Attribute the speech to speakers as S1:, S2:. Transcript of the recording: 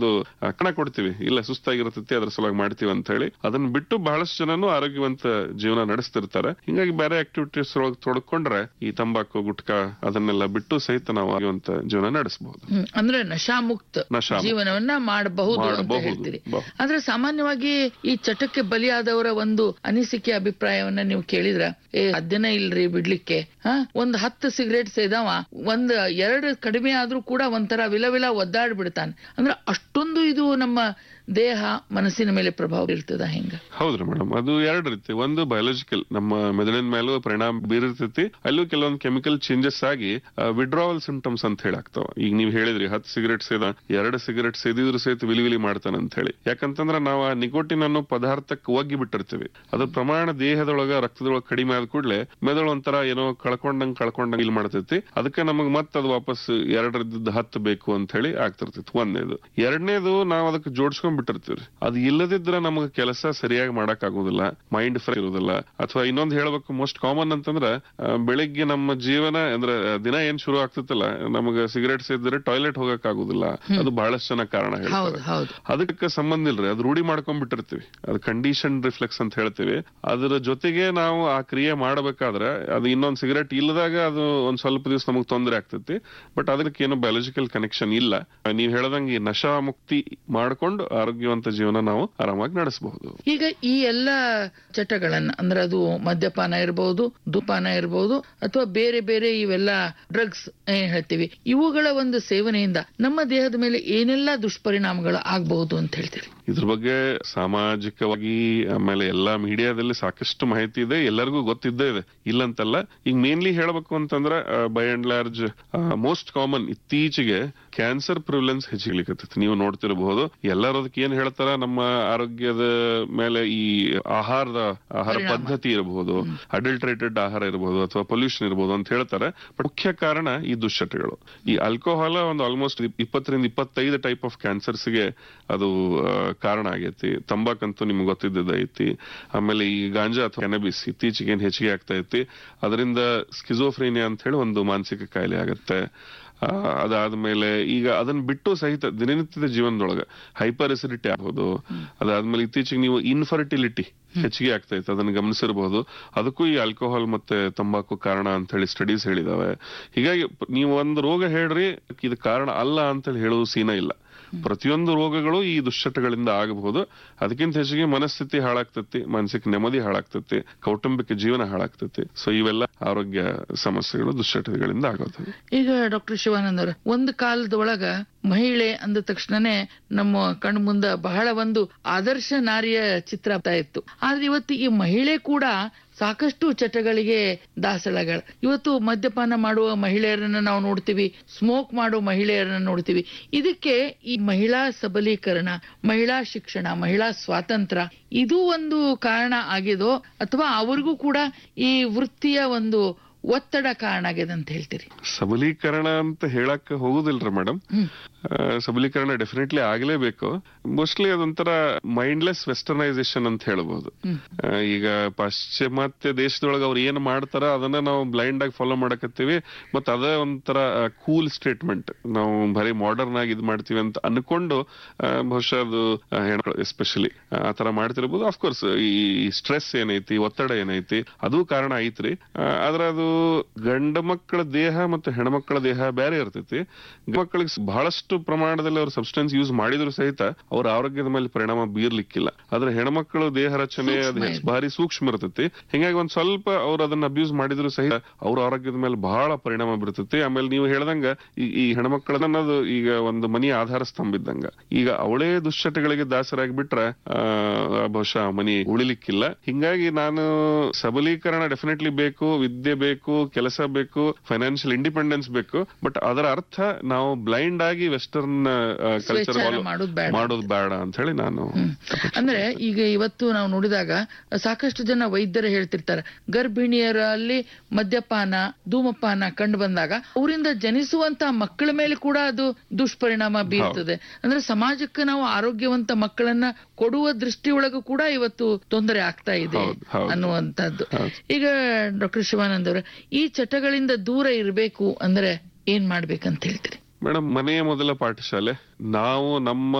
S1: ಒಂದು ಆ, ಕಣ ಕೊಡ್ತೀವಿ ಇಲ್ಲ ಸುಸ್ತಾಗಿರ್ತೈತಿ ಅದ್ರ ಸಲುವಾಗಿ ಮಾಡ್ತೀವಿ ಅಂತ ಹೇಳಿ ಅದನ್ನ ಬಿಟ್ಟು ಬಹಳಷ್ಟು ಜನನು ಆರೋಗ್ಯವಂತ ಜೀವನ ನಡೆಸ್ತಿರ್ತಾರೆ ಹಿಂಗಾಗಿ ಬೇರೆ ಆಕ್ಟಿವಿಟೀಸ್ ಒಳಗೆ ತೊಡ್ಕೊಂಡ್ರೆ ಈ ತಂಬಾಕು ಗುಟ್ಕಾ ಅದನ್ನೆಲ್ಲ ಬಿಟ್ಟು ಸಹಿತ ನಾವು ಆರೋಗ್ಯವಂತ ಜೀವನ ನಡೆಸಬಹುದು
S2: ಹ್ಮ್. ಅಂದ್ರೆ ನಶಾಮುಕ್ತ
S1: ನಶಾಮುಕ್ತ.
S2: ಜೀವನವನ್ನ ಮಾಡಬಹುದು ಅಂತ
S1: ಮಾಡಬಹುದು.
S2: ಹೇಳ್ತೀರಿ
S1: ಬಹು-
S2: ಆದ್ರೆ ಸಾಮಾನ್ಯವಾಗಿ ಈ ಚಟಕ್ಕೆ ಬಲಿಯಾದವರ ಒಂದು ಅನಿಸಿಕೆ ಅಭಿಪ್ರಾಯವನ್ನ ನೀವು ಕೇಳಿದ್ರ ಏ ಸಾಧ್ಯನೇ ಇಲ್ರಿ ಬಿಡ್ಲಿಕ್ಕೆ ಹ ಒಂದ್ ಹತ್ತು ಸಿಗರೇಟ್ ಸೇದವ ಒಂದ್ ಎರಡು ಕಡಿಮೆ ಆದ್ರೂ ಕೂಡ ಒಂಥರ ವಿಲ ವಿಲ ಒದ್ದಾಡ್ ಬಿಡ್ತಾನೆ ಅಂದ್ರೆ ಅಷ್ಟೊಂದು ಇದು ನಮ್ಮ ದೇಹ ಮನಸ್ಸಿನ ಮೇಲೆ ಪ್ರಭಾವ ಬೀರ್ತದ ಹೆಂಗ
S1: ಹೌದ್ರಿ ಮೇಡಮ್ ಅದು ಎರಡ್ ರೀತಿ ಒಂದು ಬಯೋಲಾಜಿಕಲ್ ನಮ್ಮ ಮೆದುಳಿನ ಮೇಲೂ ಪರಿಣಾಮ ಬೀರಿರ್ತೈತಿ ಅಲ್ಲೂ ಕೆಲವೊಂದು ಕೆಮಿಕಲ್ ಚೇಂಜಸ್ ಆಗಿ ವಿಡ್ರಾವಲ್ ಸಿಂಪ್ಟಮ್ಸ್ ಅಂತ ಹೇಳಿ ಆಗ್ತಾವ ಈಗ ನೀವ್ ಹೇಳಿದ್ರಿ ಹತ್ತು ಸಿಗರೇಟ್ ಸೇದ ಎರಡು ಸಿಗರೇಟ್ ಸೇದಿದ್ರು ಸಹಿತ ವಿಲಿ ವಿಲಿ ಮಾಡ್ತಾನೆ ಅಂತ ಹೇಳಿ ಯಾಕಂತಂದ್ರ ನಾವು ಆ ನಿಕೋಟಿನ್ ಅನ್ನೋ ಪದಾರ್ಥಕ್ಕೆ ಒಗ್ಗಿ ಬಿಟ್ಟಿರ್ತೀವಿ ಅದ್ರ ಪ್ರಮಾಣ ದೇಹದೊಳಗ ರಕ್ತದೊಳಗ ಕಡಿಮೆ ಆದ ಕೂಡಲೇ ಮೆದುಳು ಒಂಥರ ಏನೋ ಕಳ್ಕೊಂಡಂಗ್ ಕಳ್ಕೊಂಡಂಗ್ ಇಲ್ಲಿ ಮಾಡ್ತೈತಿ ಅದಕ್ಕೆ ನಮಗ್ ಮತ್ತೆ ಅದು ವಾಪಸ್ ಎರಡರದ್ದು ಹತ್ತು ಬೇಕು ಅಂತ ಹೇಳಿ ಆಗ್ತಿರ್ತೈತಿ ಒಂದನೇದು ಎರಡನೇದು ನಾವ್ ಅದಕ್ಕೆ ಜೋಡಿಸ್ಕೊಂಡ್ ಬಿಟ್ಟಿರ್ತೀವಿ ಅದು ಇಲ್ಲದಿದ್ರೆ ನಮಗೆ ಕೆಲಸ ಸರಿಯಾಗಿ ಮಾಡಕ್ ಆಗುದಿಲ್ಲ ಮೈಂಡ್ ಫ್ರೈ ಇರುದಿಲ್ಲ ಅಥವಾ ಇನ್ನೊಂದು ಹೇಳ್ಬೇಕು ಮೋಸ್ಟ್ ಕಾಮನ್ ಅಂತಂದ್ರ ಆ, ಬೆಳಿಗ್ಗೆ ನಮ್ಮ ಜೀವನ ಅಂದ್ರೆ ಆ, ದಿನ ಏನ್ ಶುರು ಆಗ್ತೈತಲ್ಲ ನಮಗ ಸಿಗರೇಟ್ ಸೇದಿದ್ರೆ ಟಾಯ್ಲೆಟ್ ಹೋಗಕ್ ಆಗುದಿಲ್ಲ ಅದು ಬಹಳಷ್ಟು ಜನ ಕಾರಣ
S2: ಹೌದು
S1: ಹೇಳ್ತಾರೆ
S2: ಹೌದು
S1: ಅದಕ್ಕೆ ಸಂಬಂಧ ಇಲ್ರಿ ಅದು ರೂಢಿ ಮಾಡ್ಕೊಂಡ್ಬಿಟ್ಟಿರ್ತೀವಿ ಅದು ಕಂಡೀಷನ್ ರಿಫ್ಲೆಕ್ಸ್ ಅಂತ ಹೇಳ್ತೀವಿ ಅದರ ಜೊತೆಗೆ ನಾವು ಆ ಕ್ರಿಯೆ ಮಾಡಬೇಕಾದ್ರೆ ಅದು ಇನ್ನೊಂದು ಸಿಗರೇಟ್ ಇಲ್ಲದಾಗ ಅದು ಒಂದ್ ಸ್ವಲ್ಪ ದಿವಸ ನಮಗ್ ತೊಂದರೆ ಆಗ್ತೈತಿ ಬಟ್ ಅದಕ್ಕೆ ಏನು ಬಯಾಲಜಿಕಲ್ ಕನೆಕ್ಷನ್ ಇಲ್ಲ ನೀವ್ ಹೇಳ್ದಂಗೆ ಈ ನಶಾ ಮುಕ್ತಿ ಮಾಡ್ಕೊಂಡು ಆರೋಗ್ಯವಂತ ಜೀವನ ನಾವು ಆರಾಮಾಗಿ ನಡೆಸಬಹುದು
S2: ಈಗ ಈ ಎಲ್ಲ ಚಟಗಳನ್ನ ಅಂದ್ರೆ ಅದು ಮದ್ಯಪಾನ ಇರಬಹುದು ಧೂಪಾನ ಇರಬಹುದು ಅಥವಾ ಬೇರೆ ಬೇರೆ ಇವೆಲ್ಲ ಡ್ರಗ್ಸ್ ಏನ್ ಹೇಳ್ತೀವಿ ಇವುಗಳ ಒಂದು ಸೇವನೆಯಿಂದ ನಮ್ಮ ದೇಹದ ಮೇಲೆ ಏನೆಲ್ಲ ದುಷ್ಪರಿಣಾಮಗಳು ಆಗಬಹುದು ಅಂತ ಹೇಳ್ತೀರಿ
S1: ಇದ್ರ ಬಗ್ಗೆ ಸಾಮಾಜಿಕವಾಗಿ ಆಮೇಲೆ ಎಲ್ಲಾ ಮೀಡಿಯಾದಲ್ಲಿ ಸಾಕಷ್ಟು ಮಾಹಿತಿ ಇದೆ ಎಲ್ಲರಿಗೂ ಗೊತ್ತಿದ್ದೇ ಇದೆ ಇಲ್ಲಂತಲ್ಲ ಈಗ ಮೇನ್ಲಿ ಹೇಳ್ಬೇಕು ಅಂತಂದ್ರೆ by and large most common ಇತ್ತೀಚೆಗೆ ಕ್ಯಾನ್ಸರ್ ಪ್ರಿವಿಲೆನ್ಸ್ ಹೆಚ್ಚಿಗ್ಲಿಕ್ಕೆ ನೀವು ನೋಡ್ತಿರಬಹುದು ಎಲ್ಲರೂ ಅದಕ್ಕೆ ಏನ್ ಹೇಳ್ತಾರ ನಮ್ಮ ಆರೋಗ್ಯದ ಮೇಲೆ ಈ ಆಹಾರದ ಆಹಾರ
S2: ಪರಿಣಾಮ.
S1: ಪದ್ಧತಿ ಇರಬಹುದು ಅಡಲ್ಟ್ರೇಟೆಡ್ ಆಹಾರ ಇರಬಹುದು ಅಥವಾ ಪೊಲ್ಯೂಷನ್ ಇರಬಹುದು ಅಂತ ಹೇಳ್ತಾರೆ ಬಟ್ ಮುಖ್ಯ ಕಾರಣ ಈ ದುಶ್ಚಟಗಳು ಈ ಆಲ್ಕೋಹಾಲ್ ಒಂದು ಆಲ್ಮೋಸ್ಟ್ ಇಪ್ಪತ್ತರಿಂದ ಇಪ್ಪತ್ತೈದು ಟೈಪ್ ಆಫ್ ಕ್ಯಾನ್ಸರ್ಸ್ಗೆ ಅದು ಆ, ಕಾರಣ ಆಗೈತಿ ತಂಬಾಕಂತೂ ನಿಮ್ಗೆ ಗೊತ್ತಿದ್ದದ ಐತಿ ಆಮೇಲೆ ಈ ಗಾಂಜಾ ಅಥವಾ ಕೆನಬಿಸ್ ಇತ್ತೀಚೆಗೆ ಏನ್ ಹೆಚ್ಚಿಗೆ ಆಗ್ತಾ ಐತಿ ಅದರಿಂದ ಸ್ಕಿಜೋಫ್ರೇನಿಯಾ ಅಂತ ಹೇಳಿ ಒಂದು ಮಾನಸಿಕ ಕಾಯಿಲೆ ಆಗತ್ತೆ ಆ, ಅದಾದ್ಮೇಲೆ ಈಗ ಅದನ್ನ ಬಿಟ್ಟು ಸಹಿತ ದಿನನಿತ್ಯದ ಜೀವನದೊಳಗ ಹೈಪರ್ ಎಸಿಡಿಟಿ ಆಗ್ಬೋದು ಅದಾದ್ಮೇಲೆ ಇತ್ತೀಚೆಗೆ ನೀವು ಇನ್ಫರ್ಟಿಲಿಟಿ ಹೆಚ್ಚಿಗೆ ಆಗ್ತಾ ಇತ್ತು ಅದನ್ನ ಗಮನಿಸಿರಬಹುದು ಅದಕ್ಕೂ ಈ ಆಲ್ಕೋಹಾಲ್ ಮತ್ತೆ ತಂಬಾಕು ಕಾರಣ ಅಂತ ಹೇಳಿ ಸ್ಟಡೀಸ್ ಹೇಳಿದಾವೆ ಹೀಗಾಗಿ ಪ್- ನೀವು ಒಂದು ರೋಗ ಹೇಳ್ರಿ ಇದು ಕಾರಣ ಅಲ್ಲ ಅಂತ ಹೇಳಿ ಹೇಳುವ ಸೀನ ಇಲ್ಲ ಪ್ರತಿಯೊಂದು ರೋಗಗಳು ಈ ದುಶ್ಚಟಗಳಿಂದ ಆಗಬಹುದು ಅದಕ್ಕಿಂತ ಹೆಚ್ಚಿಗೆ ಮನಸ್ಥಿತಿ ಹಾಳಾಗ್ತತಿ ಮಾನಸಿಕ ನೆಮ್ಮದಿ ಹಾಳಾಗ್ತತಿ ಕೌಟುಂಬಿಕ ಜೀವನ ಹಾಳಾಗ್ತತಿ ಸೊ ಇವೆಲ್ಲ ಆರೋಗ್ಯ ಸಮಸ್ಯೆಗಳು ದುಶ್ಚಟಗಳಿಂದ ಆಗೋದು
S2: ಈಗ ಡಾಕ್ಟರ್ ಶಿವಾನಂದ್ ಅವ್ರ ಒಂದು ಕಾಲದ ಒಳಗ ಮಹಿಳೆ ಅಂದ ತಕ್ಷಣನೇ ನಮ್ಮ ಕಣ್ ಮುಂದ ಬಹಳ ಒಂದು ಆದರ್ಶ ನಾರಿಯ ಚಿತ್ರ ಆಗ್ತಾ ಇತ್ತು ಆದ್ರೆ ಇವತ್ತು ಈ ಮಹಿಳೆ ಕೂಡ ಸಾಕಷ್ಟು ಚಟಗಳಿಗೆ ದಾಸಳಗಳ ಇವತ್ತು ಮದ್ಯಪಾನ ಮಾಡುವ ಮಹಿಳೆಯರನ್ನ ನಾವು ನೋಡ್ತೀವಿ ಸ್ಮೋಕ್ ಮಾಡೋ ಮಹಿಳೆಯರನ್ನ ನೋಡ್ತೀವಿ ಇದಕ್ಕೆ ಈ ಮಹಿಳಾ ಸಬಲೀಕರಣ ಮಹಿಳಾ ಶಿಕ್ಷಣ ಮಹಿಳಾ ಸ್ವಾತಂತ್ರ್ಯ ಇದು ಒಂದು ಕಾರಣ ಆಗಿದೋ ಅಥವಾ ಅವ್ರಿಗೂ ಕೂಡ ಈ ವೃತ್ತಿಯ ಒಂದು ಒತ್ತಡ ಕಾರಣ ಆಗಿದೆ ಅಂತ ಹೇಳ್ತೀರಿ
S1: ಸಬಲೀಕರಣ ಅಂತ ಹೇಳಕ್ ಹೋಗುದಿಲ್ರಿ ಮೇಡಮ್
S2: ಹ್ಮ್.
S1: ಸಬಲೀಕರಣ ಡೆಫಿನೆಟ್ಲಿ ಆಗ್ಲೇಬೇಕು ಮೋಸ್ಟ್ಲಿ ಅದೊಂಥರ ಮೈಂಡ್ಲೆಸ್ ವೆಸ್ಟರ್ನೈಸೇಷನ್ ಅಂತ ಹೇಳ್ಬಹುದು
S2: ಹ್ಮ್.
S1: ಆ, ಈಗ ಪಾಶ್ಚಿಮಾತ್ಯ ದೇಶದೊಳಗೆ ಅವ್ರು ಏನ್ ಮಾಡ್ತಾರ ಅದನ್ನ ನಾವು ಬ್ಲೈಂಡ್ ಆಗಿ ಫಾಲೋ ಮಾಡಕತ್ತೀವಿ ಮತ್ತ ಅದೇ ಒಂಥರ ಕೂಲ್ ಸ್ಟೇಟ್ಮೆಂಟ್ ನಾವು ಬರೀ ಮಾಡರ್ನ್ ಆಗಿ ಇದ್ ಮಾಡ್ತೀವಿ ಅಂತ ಅನ್ಕೊಂಡು ಆ, ಬಹುಶಃ ಅದು ಹೆಣ್ಮಕ್ಳು ಎಸ್ಪೆಷಲಿ ಆ ತರ ಮಾಡ್ತಿರ್ಬೋದು ಅಫ್ಕೋರ್ಸ್ ಈ ಸ್ಟ್ರೆಸ್ ಏನೈತಿ ಒತ್ತಡ ಏನೈತಿ ಅದು ಕಾರಣ ಐತ್ರಿ ಆ, ಆದ್ರೆ ಅದು ಗಂಡ ಮಕ್ಕಳ ದೇಹ ಮತ್ತು ಹೆಣ್ಮಕ್ಳ ದೇಹ ಬೇರೆ ಇರ್ತೈತಿ ಗಂಡ ಮಕ್ಕಳಿಗೆ ಬಹಳಷ್ಟು ಪ್ರಮಾಣದಲ್ಲಿ ಅವ್ರು ಸಬ್ಸ್ಟೆನ್ಸ್ ಯೂಸ್ ಮಾಡಿದ್ರು ಸಹಿತ ಅವ್ರ ಆರೋಗ್ಯದ ಮೇಲೆ ಪರಿಣಾಮ ಬೀರ್ಲಿಕ್ಕಿಲ್ಲ ಆದ್ರೆ ಹೆಣ್ಮಕ್ಳು ದೇಹ ರಚನೆ ಅದು
S2: ಸೂಕ್ಷ್ಮ
S1: ಹೆಚ್ಚು ಭಾರಿ ಸೂಕ್ಷ್ಮ ಇರ್ತೈತಿ ಹಿಂಗಾಗಿ ಒಂದ್ ಸ್ವಲ್ಪ ಅವ್ರು ಅದನ್ನ ಅಬ್ಯೂಸ್ ಮಾಡಿದ್ರು ಸಹಿತ ಅವ್ರ ಆರೋಗ್ಯದ ಮೇಲೆ ಬಹಳ ಪರಿಣಾಮ ಬೀರ್ತೈತಿ ಆಮೇಲೆ ನೀವು ಹೇಳ್ದಂಗ ಈ ಈ ಹೆಣ್ಮಕ್ಳ ಅನ್ನೋದು ಈಗ ಒಂದು ಮನೆಯ ಆಧಾರ ಸ್ತಂಭ ಇದ್ದಂಗ ಈಗ ಅವಳೇ ದುಶ್ಚಟಗಳಿಗೆ ದಾಸರಾಗಿ ಬಿಟ್ರೆ ಆ, ಬಹುಶಃ ಆ ಮನಿ ಉಳಿಲಿಕ್ಕಿಲ್ಲ ಹಿಂಗಾಗಿ ನಾನು ಸಬಲೀಕರಣ ಡೆಫಿನೆಟ್ಲಿ ಬೇಕು ವಿದ್ಯೆ ಬೇಕು ಕೆಲಸ ಬೇಕು ಫೈನಾನ್ಷಿಯಲ್ ಇಂಡಿಪೆಂಡೆನ್ಸ್ ಬೇಕು ಬಟ್ ಅದರ ಅರ್ಥ ನಾವು ಬ್ಲೈಂಡ್ ಆಗಿ ವೆಸ್ಟರ್ನ್ ಕಲ್ಚರ್
S2: ಸ್ವೇಚ್ಛಾಚಾರ ಮಾಡೋದ್ ಬೇಡ.
S1: ಮಾಡೋದು ಬೇಡ ಅಂತ ಹೇಳಿ ನಾನು
S2: ಅಂದ್ರೆ ಈಗ ಇವತ್ತು ನಾವು ನೋಡಿದಾಗ ಸಾಕಷ್ಟು ಜನ ವೈದ್ಯರು ಹೇಳ್ತಿರ್ತಾರೆ ಗರ್ಭಿಣಿಯರಲ್ಲಿ ಮದ್ಯಪಾನ ಧೂಮಪಾನ ಕಂಡು ಬಂದಾಗ ಅವರಿಂದ ಜನಿಸುವಂತ ಮಕ್ಕಳ ಮೇಲೆ ಕೂಡ ಅದು ದುಷ್ಪರಿಣಾಮ ಬೀರ್ತದೆ ಅಂದ್ರೆ ಸಮಾಜಕ್ಕೆ ನಾವು ಆರೋಗ್ಯವಂತ ಮಕ್ಕಳನ್ನ ಕೊಡುವ ದೃಷ್ಟಿಯೊಳಗೂ ಕೂಡ ಇವತ್ತು ತೊಂದರೆ ಆಗ್ತಾ ಇದೆ
S1: ಹೌದು, ಹೌದು.
S2: ಅನ್ನುವಂಥದ್ದು
S1: ಹೌದು.
S2: ಈಗ ಡಾಕ್ಟರ್ ಶಿವಾನಂದ್ ಅವರ ಈ ಚಟಗಳಿಂದ ದೂರ ಇರಬೇಕು ಅಂದ್ರೆ ಏನ್ ಮಾಡ್ಬೇಕಂತ ಹೇಳ್ತೀರಿ
S1: ಮೇಡಮ್ ಮನೆಯ ಮೊದಲ ಪಾಠಶಾಲೆ ನಾವು ನಮ್ಮ